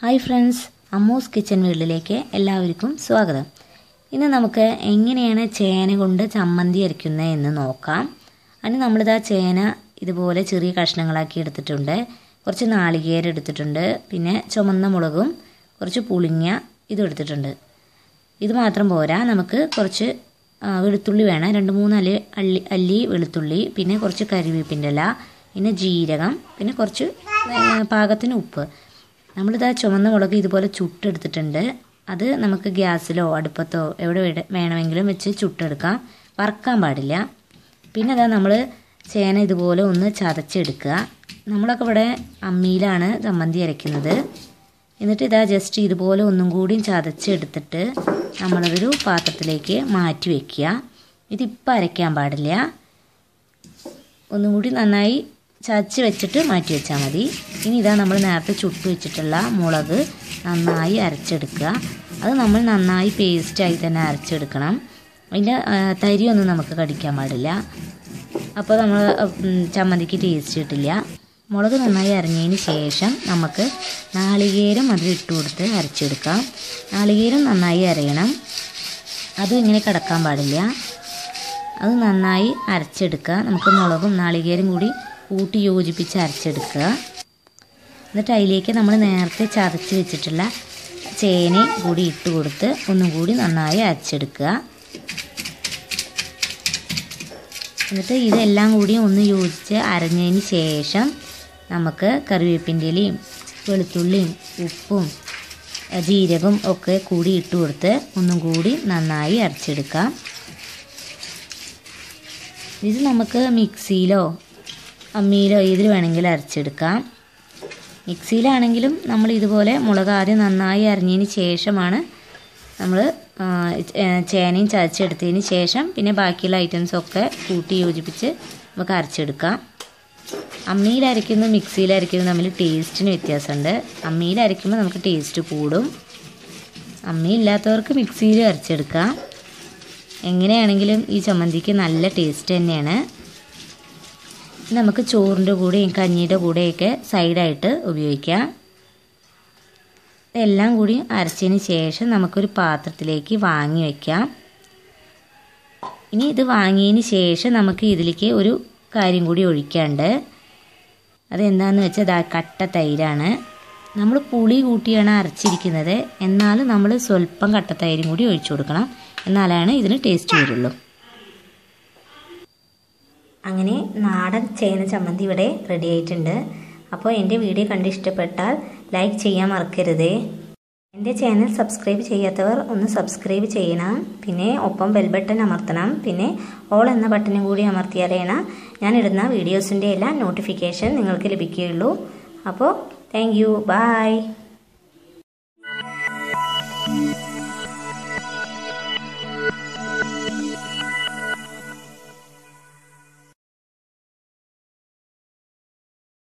hi friends അമ്മൂസ് kitchen വീട്ടിലേക്ക് എല്ലാവർക്കും സ്വാഗതം ഇന്ന് നമുക്ക് എങ്ങനെയാണ് ചേന കൊണ്ട് ചമ്മന്തി അരയ്ക്കുന്നത് എന്ന് നോക്കാം അതിന് നമ്മളിതാ ചേന ഇതുപോലെ ചെറിയ കഷ്ണങ്ങളാക്കി എടുത്തിട്ടുണ്ട് കുറച്ച് നാളികേരം എടുത്തിട്ടുണ്ട് പിന്നെ ചുമന്ന മുളകും കുറച്ച് പുളിങ്ങ ഇതും എടുത്തിട്ടുണ്ട് ഇത് മാത്രം പോരാ നമുക്ക് കുറച്ച് ആ, വെളുത്തുള്ളി വേണം രണ്ട് മൂന്ന് അല്ലി അള്ളി അല്ലി വെളുത്തുള്ളി പിന്നെ കുറച്ച് കരിവേപ്പിൻ്റെ ഇല പിന്നെ ജീരകം പിന്നെ കുറച്ച് ഏ, പാകത്തിന് ഉപ്പ് നമ്മളിതാ ചുവന്ന മുളക് ഇതുപോലെ ചുട്ടെടുത്തിട്ടുണ്ട് അത് നമുക്ക് ഗ്യാസിലോ അടുപ്പത്തോ എവിടെ വേണ- വേണമെങ്കിലും വെച്ച് ചുട്ടെടുക്കാം വറക്കാൻ പാടില്ല പിന്നെ അതാ നമ്മൾ ചേന ഇതുപോലെ ഒന്ന് ചതച്ചെടുക്കുക നമ്മളൊക്കെ ഇവിടെ അമ്മിയിലാണ് ചമ്മന്തി അരയ്ക്കുന്നത് എന്നിട്ട് ഇതാ ജസ്റ്റ് ഇതുപോലെ ഒന്നും കൂടി ചതച്ചെടുത്തിട്ട് നമ്മളതൊരു പാത്രത്തിലേക്ക് മാറ്റി വയ്ക്കുക ഇതിപ്പോൾ അരയ്ക്കാൻ പാടില്ല ഒന്നും കൂടി നന്നായി ചതച്ച് വെച്ചിട്ട് മാറ്റി വെച്ചാൽ മതി ഇനി ഇതാ നമ്മൾ നേരത്തെ ചുട്ട് വെച്ചിട്ടുള്ള മുളക് നന്നായി അരച്ചെടുക്കുക അത് നമ്മൾ നന്നായി പേസ്റ്റായി തന്നെ അരച്ചെടുക്കണം അതിൻ്റെ ആ, തരിയൊന്നും നമുക്ക് കടിക്കാൻ പാടില്ല അപ്പോൾ നമ്മൾ ഉം, ചമ്മന്തിക്ക് ടേസ്റ്റ് കിട്ടില്ല മുളക് നന്നായി അരഞ്ഞതിന് ശേഷം നമുക്ക് നാളികേരം അതിൽ ഇട്ട് കൊടുത്ത് അരച്ചെടുക്കാം നാളികേരം നന്നായി അരയണം അതും ഇങ്ങനെ കിടക്കാൻ പാടില്ല അത് നന്നായി അരച്ചെടുക്കുക നമുക്ക് മുളകും നാളികേരം കൂടി കൂട്ടി യോജിപ്പിച്ച് അരച്ചെടുക്കുക എന്നിട്ട് അതിലേക്ക് നമ്മൾ നേരത്തെ ചതച്ച് വെച്ചിട്ടുള്ള ചേനയും കൂടി ഇട്ട് കൊടുത്ത് ഒന്നും കൂടി നന്നായി അരച്ചെടുക്കുക എന്നിട്ട് ഇതെല്ലാം കൂടി ഒന്ന് യോജിച്ച് അരഞ്ഞതിന് ശേഷം നമുക്ക് കറിവേപ്പിൻ്റെ ഇലയും വെളുത്തുള്ളിയും ഉപ്പും അഹ് ജീരകവും ഒക്കെ കൂടി ഇട്ട് കൊടുത്ത് ഒന്നും കൂടി നന്നായി അരച്ചെടുക്കാം ഇത് നമുക്ക് മിക്സിയിലോ അമ്മിയിലോ ഏതിൽ വേണമെങ്കിലും അരച്ചെടുക്കാം മിക്സിയിലാണെങ്കിലും നമ്മൾ ഇതുപോലെ മുളക് ആദ്യം നന്നായി അരിഞ്ഞതിന് ശേഷമാണ് നമ്മൾ ചേനയും ചതച്ചെടുത്തതിന് ശേഷം പിന്നെ ബാക്കിയുള്ള ഐറ്റംസൊക്കെ കൂട്ടി യോജിപ്പിച്ച് നമുക്ക് അരച്ചെടുക്കാം അമ്മിയിൽ അരയ്ക്കുന്നതും മിക്സിയിൽ അരയ്ക്കുന്നതും തമ്മിൽ ടേസ്റ്റിന് വ്യത്യാസമുണ്ട് അമ്മിയിൽ അരയ്ക്കുമ്പോൾ നമുക്ക് ടേസ്റ്റ് കൂടും അമ്മി ഇല്ലാത്തവർക്ക് മിക്സിയിൽ അരച്ചെടുക്കാം എങ്ങനെയാണെങ്കിലും ഈ ചമ്മന്തിക്ക് നല്ല ടേസ്റ്റ് തന്നെയാണ് നമുക്ക് ചോറിൻ്റെ കൂടെയും കഞ്ഞിയുടെ കൂടെയൊക്കെ സൈഡായിട്ട് ഉപയോഗിക്കാം ഇതെല്ലാം കൂടി അരച്ചതിന് ശേഷം നമുക്കൊരു പാത്രത്തിലേക്ക് വാങ്ങി വയ്ക്കാം ഇനി ഇത് വാങ്ങിയതിന് ശേഷം നമുക്ക് ഇതിലേക്ക് ഒരു കാര്യം കൂടി ഒഴിക്കാണ്ട് അതെന്താണെന്ന് വെച്ചാൽ ദാ കട്ട തൈരാണ് നമ്മൾ പുളി കൂട്ടിയാണ് അരച്ചിരിക്കുന്നത് എന്നാലും നമ്മൾ സ്വല്പം കട്ട തൈരും കൂടി ഒഴിച്ചു കൊടുക്കണം എന്നാലാണ് ഇതിന് ടേസ്റ്റ് വരുള്ളൂ അങ്ങനെ നാടൻ ചേന ചമ്മന്തി ഇവിടെ റെഡി ആയിട്ടുണ്ട് അപ്പോൾ എൻ്റെ വീഡിയോ കണ്ട് ഇഷ്ടപ്പെട്ടാൽ ലൈക്ക് ചെയ്യാൻ മറക്കരുതേ എൻ്റെ ചാനൽ സബ്സ്ക്രൈബ് ചെയ്യാത്തവർ ഒന്ന് സബ്സ്ക്രൈബ് ചെയ്യണം പിന്നെ ഒപ്പം ബെൽ ബട്ടൺ അമർത്തണം പിന്നെ ഓൾ എന്ന ബട്ടണും കൂടി അമർത്തിയാലാണ് ഞാൻ ഇടുന്ന വീഡിയോസിൻ്റെ എല്ലാം നോട്ടിഫിക്കേഷൻ നിങ്ങൾക്ക് ലഭിക്കുകയുള്ളൂ അപ്പോൾ താങ്ക് യു ബൈ